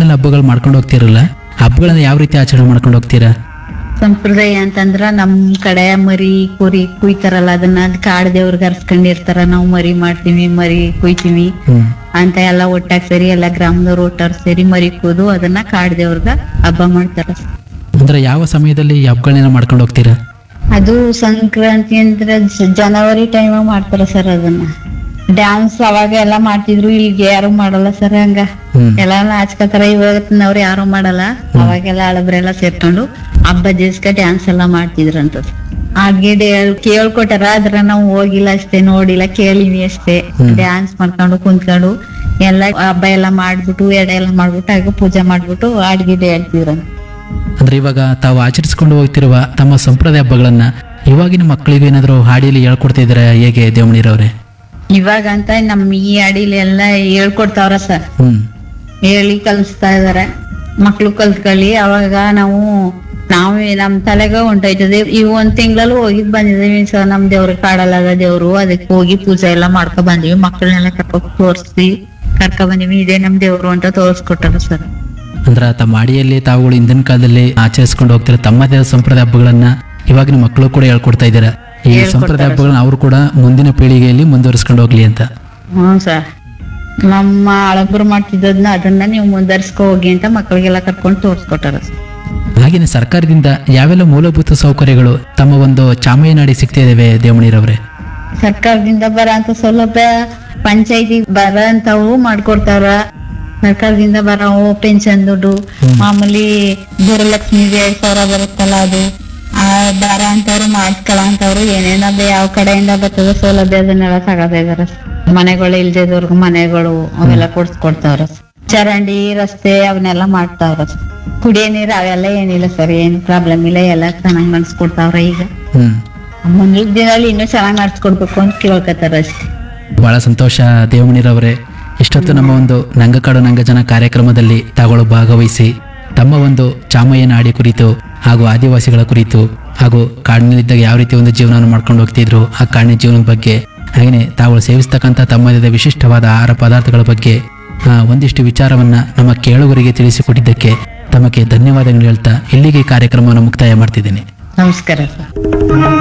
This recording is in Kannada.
ಏನೆಲ್ಲ ಹಬ್ಬಗಳು ಮಾಡ್ಕೊಂಡು ಹೋಗ್ತಿರಲ್ಲ ಹಬ್ಬಗಳನ್ನ ಯಾವ ರೀತಿ ಆಚರಣೆ ಮಾಡ್ಕೊಂಡು ಹೋಗ್ತೀರಾ ಸಂಪ್ರದಾಯ ಅಂತಂದ್ರ ನಮ್ ಕಡೆ ಮರಿ ಕುರಿ ಕುಯ್ತಾರಲ್ಲ ಅದನ್ನ ಕಾಡ್ ದೇವ್ರಿಗೆ ಅರ್ಸ್ಕೊಂಡಿರ್ತಾರ ನಾವು ಮರಿ ಮಾಡ್ತೀವಿ ಮರಿ ಕುಯ್ತೀವಿ ಹ್ಮ್ ಅಂತ ಎಲ್ಲ ಒಟ್ಟಾಗ್ ಸೇರಿ ಎಲ್ಲ ಗ್ರಾಮದವ್ರು ಒಟ್ಟಾರ್ ಸೇರಿ ಮರಿ ಕೂದು ಅದನ್ನ ಕಾಡ್ ದೇವ್ರಗ ಹಬ್ಬ ಮಾಡ್ತಾರ ಅಂದ್ರೆ ಯಾವ ಸಮಯದಲ್ಲಿ ಈ ಹಬ್ಬಗಳನ್ನ ಮಾಡ್ಕೊಂಡು ಹೋಗ್ತೀರಾ ಅದು ಸಂಕ್ರಾಂತಿ ಅಂದ್ರೆ ಜ- ಜನವರಿ ಟೈಮ್ ಮಾಡ್ತಾರ ಸರ್ ಅದನ್ನ ಡ್ಯಾನ್ಸ್ ಅವಾಗ ಎಲ್ಲ ಮಾಡ್ತಿದ್ರು ಈಗ ಯಾರು ಮಾಡಲ್ಲ ಸರ್ ಹಂಗ ಹ್ಮ್ ಎಲ್ಲ ನಾಚ್ಕೋತಾರ ಇವಾಗಿನವ್ರು ಯಾರು ಮಾಡಲ್ಲ ಅವಾಗೆಲ್ಲ ಹಳಬ್ರೆಲ್ಲ ಸೇರ್ಕೊಂಡು ಹಬ್ಬ ದಿವ್ಸಕ ಡ್ಯಾನ್ಸ್ ಎಲ್ಲ ಮಾಡ್ತಿದ್ರಂತ ಅಡ್ಗೆ ಕೇಳ್ಕೊಟ್ಟಾರ ಅದ್ರ ನಾವು ಹೋಗಿಲ್ಲ ಅಷ್ಟೇ ನೋಡಿಲ್ಲ ಕೇಳಿವಿ ಅಷ್ಟೇ ಹ್ಮ್. ಡ್ಯಾನ್ಸ್ ಮಾಡ್ಕೊಂಡು ಕುಂತ್ಕೊಂಡು ಎಲ್ಲ ಹಬ್ಬ ಎಲ್ಲ ಮಾಡ್ಬಿಟ್ಟು ಎಡೆ ಎಲ್ಲ ಮಾಡ್ಬಿಟ್ಟು ಆಗ ಪೂಜೆ ಮಾಡ್ಬಿಟ್ಟು ಅಡ್ಗೆ ಹೇಳ್ತಿದ್ರಂತ ಅಂದ್ರೆ ಇವಾಗ ತಾವು ಆಚರಿಸ್ಕೊಂಡು ಹೋಗ್ತಿರುವ ತಮ್ಮ ಸಂಪ್ರದಾಯ ಹಬ್ಬಗಳನ್ನ ಇವಾಗಿನ ಮಕ್ಕಳಿಗೆ ಏನಾದ್ರು ಹಾಡಿಯಲ್ಲಿ ಹೇಳ್ಕೊಡ್ತಿದ್ರೆ ಹೇಗೆ ದೇವಣಿರವ್ರೆ ಇವಾಗ ಅಂತ ನಮ್ ಈ ಅಡಿಲಿ ಎಲ್ಲ ಹೇಳ್ಕೊಡ್ತಾವ್ರ ಸರ್ ಹ್ಮ್ ಹೇಳಿ ಕಲಿಸ್ತಾ ಇದಾರೆ ಮಕ್ಳು ಕಲ್ತ್ಕೊಳ್ಳಿ ಅವಾಗ ನಾವು ನಾವೇ ನಮ್ ತಲೆಗ ಹೊಂಟೋಯ್ತದೆ ಈ ಒಂದ್ ತಿಂಗಳಲ್ಲಿ ಹೋಗಿದ್ ಬಂದಿದೀವಿ ಸರ್ ನಮ್ ದೇವ್ರ ಕಾಡಲ್ಲದ ದೇವ್ರು ಅದಕ್ಕೆ ಹೋಗಿ ಪೂಜೆ ಎಲ್ಲ ಮಾಡ್ಕೊ ಬಂದಿವಿ ಮಕ್ಕಳನ್ನೆಲ್ಲ ಕರ್ಕೊ ತೋರ್ಸಿ ಕರ್ಕೊ ಬಂದಿವಿ ಇದೇ ನಮ್ ದೇವ್ರು ಅಂತ ತೋರ್ಸ್ಕೊಟ್ಟಾರ ಸರ್ ಅಂದ್ರೆ ತಮ್ಮ ಅಡಿಯಲ್ಲಿ ತಾವುಗಳು ಹಿಂದಿನ ಕಾಲದಲ್ಲಿ ಆಚರಿಸ್ಕೊಂಡು ಹೋಗ್ತಿರೋ ತಮ್ಮದೇ ಆದ ಸಂಪ್ರದಾಯ ಹಬ್ಬಗಳನ್ನ ಇವಾಗಿನ ಮಕ್ಕಳು ಕೂಡ ಹೇಳ್ಕೊಡ್ತಾ ಇದ್ದಾರೆ ಈ ಸಂಪ್ರದಾಯ ಹಬ್ಬಗಳನ್ನ ಅವರು ಕೂಡ ಮುಂದಿನ ಪೀಳಿಗೆಯಲ್ಲಿ ಮುಂದುವರಿಸ್ಕೊಂಡು ಹೋಗ್ಲಿ ಅಂತ ಹ್ಮ್ ಸರ್ ನಮ್ಮ ಹಳಬ್ರು ಮಾಡ್ತಿದ್ದದ್ನ ಅದನ್ನ ನೀವು ಮುಂದರ್ಸ್ಕೊ ಹೋಗಿ ಅಂತ ಮಕ್ಕಳಿಗೆಲ್ಲ ಕರ್ಕೊಂಡು ತೋರ್ಸ್ಕೊಟ್ಟಾರ ಸರ್ ಹಾಗೇನೆ ಸರ್ಕಾರದಿಂದ ಯಾವೆಲ್ಲ ಮೂಲಭೂತ ಸೌಕರ್ಯಗಳು ತಮ್ಮ ಒಂದು ಚಾಮಯ್ಯನಾಡಿ ಸಿಗ್ತಾ ಇದಾವೆ ದೇವಣಿರವ್ರೆ ಸರ್ಕಾರದಿಂದ ಬರಂತ ಸೌಲಭ್ಯ ಪಂಚಾಯತಿ ಬರಂತವು ಮಾಡ್ಕೊಡ್ತಾರ ಸರ್ಕಾರದಿಂದ ಬರೋ ಪೆನ್ಷನ್ ದುಡ್ಡು ಮಾಮೂಲಿ ಗುರುಲಕ್ಷ್ಮಿ ಎರಡ್ ಸಾವಿರ ಬರುತ್ತಲ್ಲ ಅದು ಆ ಬರ ಅಂತವ್ರು ಮಾಡ್ಕೊಳ ಅಂತವ್ರು ಏನೇನ ಯಾವ ಕಡೆಯಿಂದ ಬರ್ತದ ಸೌಲಭ್ಯ ಅದನ್ನೆಲ್ಲ ತಗೋತಾ ಇದಾರ ಮನೆಗಳು ಇಲ್ದಿದವ್ರಿಗೆ ಮನೆಗಳು ಅವೆಲ್ಲ ಕೊಡ್ಸ್ಕೊಡ್ತಾವ್ರ ಚರಂಡಿ ರಸ್ತೆ ಅವನ್ನೆಲ್ಲ ಮಾಡ್ತಾವ್ರ ಕುಡಿಯೋ ನೀರು ಅವೆಲ್ಲ ಏನಿಲ್ಲ ಸರ್ ಏನು ಪ್ರಾಬ್ಲಮ್ ಇಲ್ಲ ಎಲ್ಲ ಚೆನ್ನಾಗಿ ನಡ್ಸ್ಕೊಡ್ತಾವ್ರ ಈಗ ಹ್ಮ್ ಮುಂದಿನ ದಿನದಲ್ಲಿ ಇನ್ನೂ ಚೆನ್ನಾಗಿ ನಡ್ಸ್ಕೊಡ್ಬೇಕು ಅಂತ ಕೇಳ್ಕೊತಾರ ಅಷ್ಟೇ ಬಹಳ ಸಂತೋಷ ದೇವಣಿರವರೇ ಇಷ್ಟೊತ್ತು ನಮ್ಮ ಒಂದು ನಂಗಕಾಡು ನಂಗಜನ ಕಾರ್ಯಕ್ರಮದಲ್ಲಿ ತಾಗಳು ಭಾಗವಹಿಸಿ ತಮ್ಮ ಒಂದು ಚಾಮಯ್ಯ ನಾಡಿ ಕುರಿತು ಹಾಗೂ ಆದಿವಾಸಿಗಳ ಕುರಿತು ಹಾಗೂ ಕಾಡಿನಲ್ಲಿದ್ದಾಗ ಯಾವ ರೀತಿ ಒಂದು ಜೀವನವನ್ನು ಮಾಡ್ಕೊಂಡು ಹೋಗ್ತಿದ್ರು ಆ ಕಾಡಿನ ಜೀವನದ ಬಗ್ಗೆ ಹಾಗೆಯೇ ತಾವುಗಳು ಸೇವಿಸ್ತಕ್ಕಂಥ ತಮ್ಮದೇ ವಿಶಿಷ್ಟವಾದ ಆಹಾರ ಪದಾರ್ಥಗಳ ಬಗ್ಗೆ ಆ, ಒಂದಿಷ್ಟು ವಿಚಾರವನ್ನ ನಮ್ಮ ಕೇಳುಗರಿಗೆ ತಿಳಿಸಿಕೊಟ್ಟಿದ್ದಕ್ಕೆ ತಮಗೆ ಧನ್ಯವಾದಗಳು ಹೇಳ್ತಾ ಇಲ್ಲಿಗೆ ಈ ಕಾರ್ಯಕ್ರಮವನ್ನು ಮುಕ್ತಾಯ ಮಾಡ್ತಿದ್ದೀನಿ ನಮಸ್ಕಾರ ಸರ್